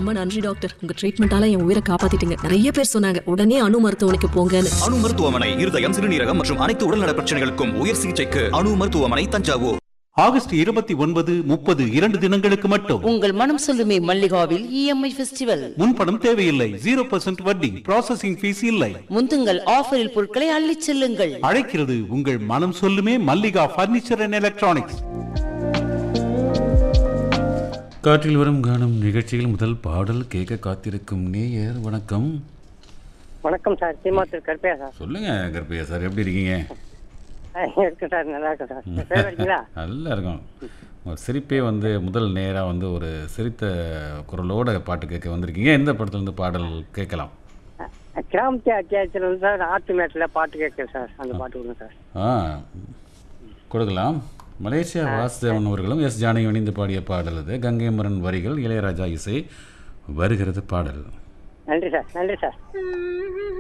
ரொம்ப நன்றி டாக்டர் உங்க ட்ரீட்மெண்டால என் உயிரை காப்பாத்திட்டீங்க நிறைய பேர் சொன்னாங்க உடனே அணு மருத்துவமனைக்கு போங்கன்னு அணு மருத்துவமனை இருதயம் சிறுநீரகம் மற்றும் அனைத்து உடல்நல பிரச்சனைகளுக்கும் உயர் சிகிச்சைக்கு அணு மருத்துவமனை தஞ்சாவூர் ஆகஸ்ட் இருபத்தி ஒன்பது முப்பது இரண்டு தினங்களுக்கு மட்டும் உங்கள் மனம் சொல்லுமே மல்லிகாவில் இஎம்ஐ ஃபெஸ்டிவல் முன்பணம் தேவையில்லை ஜீரோ பர்சன்ட் வட்டி ப்ராசஸிங் ஃபீஸ் இல்லை முந்துங்கள் ஆஃபரில் பொருட்களை அள்ளிச் செல்லுங்கள் அழைக்கிறது உங்கள் மனம் சொல்லுமே மல்லிகா பர்னிச்சர் அண்ட் எலக்ட்ரானிக்ஸ் காற்றில் வரும் காணும் நிகழ்ச்சியில் முதல் பாடல் கேட்க காத்திருக்கும் நேயர் வணக்கம் வணக்கம் சார் சீமாத்தூர் கருப்பையா சார் சொல்லுங்க கருப்பையா சார் எப்படி இருக்கீங்க ஆ, இருக்கு சார் நல்லா இருக்கு சார் பேர் இருக்கீங்களா நல்லா இருக்கும் உங்க சிரிப்பே வந்து முதல் நேராக வந்து ஒரு சிரித்த குரலோட பாட்டு கேட்க வந்திருக்கீங்க எந்த படத்துல இருந்து பாடல் கேட்கலாம் கிராமத்து அத்தியாயத்தில் வந்து சார் ஆத்து மேட்டில் பாட்டு கேட்குறேன் சார் அந்த பாட்டு கொடுங்க சார் ஆ கொடுக்கலாம் மலேசியா வாசுதேவன் அவர்களும் எஸ் ஜானகி இணைந்து பாடிய பாடல் அது கங்கை மரன் வரிகள் இளையராஜா இசை வருகிறது பாடல் நன்றி சார் நன்றி சார்